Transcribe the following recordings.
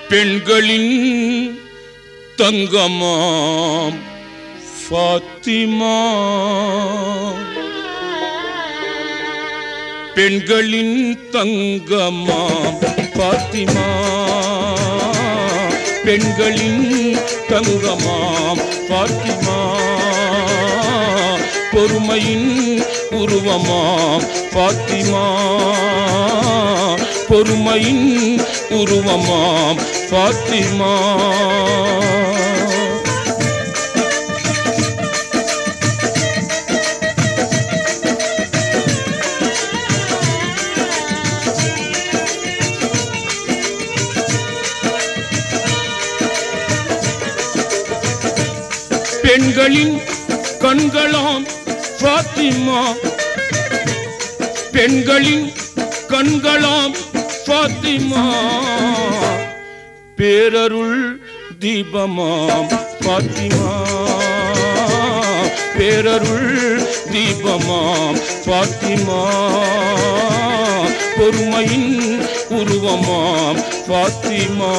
பெண்களின் தங்கமாம் ஃபாத்திமா பெண்களின் தங்கமாம் ஃபாத்திமா பெண்களின் தங்கமாம் ஃபாத்திமா பொறுமையின் உருவமாம் ஃபாத்திமா பொறுமையின் உருவமாம் ஃபாத்திமா பெண்களின் கண்களாம் ஃபாத்திமா பெண்களின் கண்களாம் ஃபாத்திமா பேரருள் தீபமாம் ஃபாத்திமா பேரருள் தீபமாம் ஃபாத்திமா பொறுமையின் உருவமாம் ஃபாத்திமா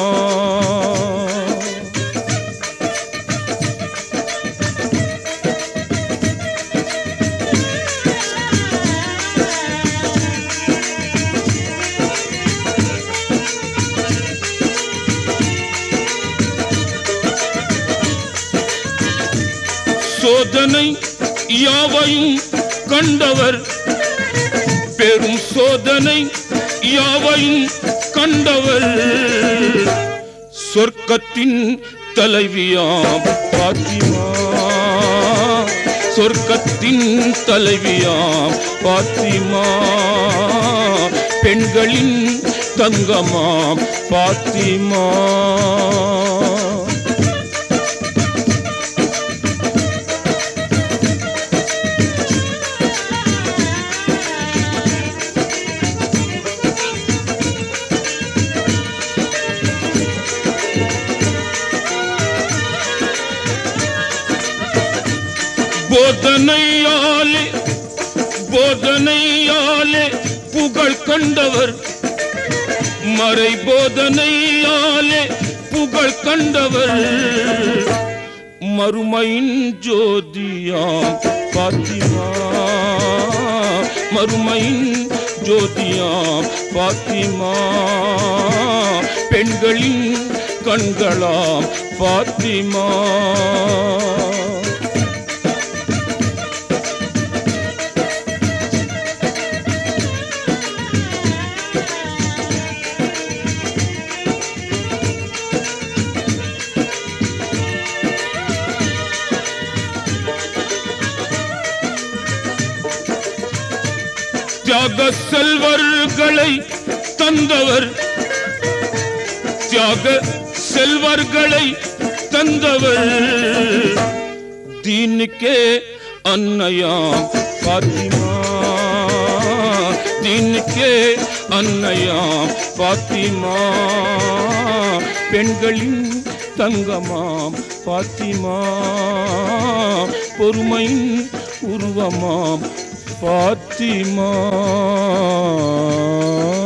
சோதனை யாவையும் கண்டவர் பெரும் சோதனை யாவையும் கண்டவர் சொர்க்கத்தின் தலைவியாம் பாத்திமா சொர்க்கத்தின் தலைவியாம் பாத்திமா பெண்களின் தங்கமாம் பாத்திமா போதனையாலே போதனையாலே புகழ் கண்டவர் மறை போதனையாலே புகழ் கண்டவர் மறுமையின் ஜோதியாம் பாத்திமா மறுமையின் ஜோதியாம் பாத்திமா பெண்களின் கண்களாம் பாத்திமா தியாக செல்வர்களை தந்தவர் தியாக செல்வர்களை தந்தவர் தீனுக்கே அன்னையாம் பாத்திமா தீனுக்கே அன்னையாம் பாத்திமா பெண்களின் தங்கமாம் பாத்திமா பொறுமையின் உருவமாம் பாத்திமா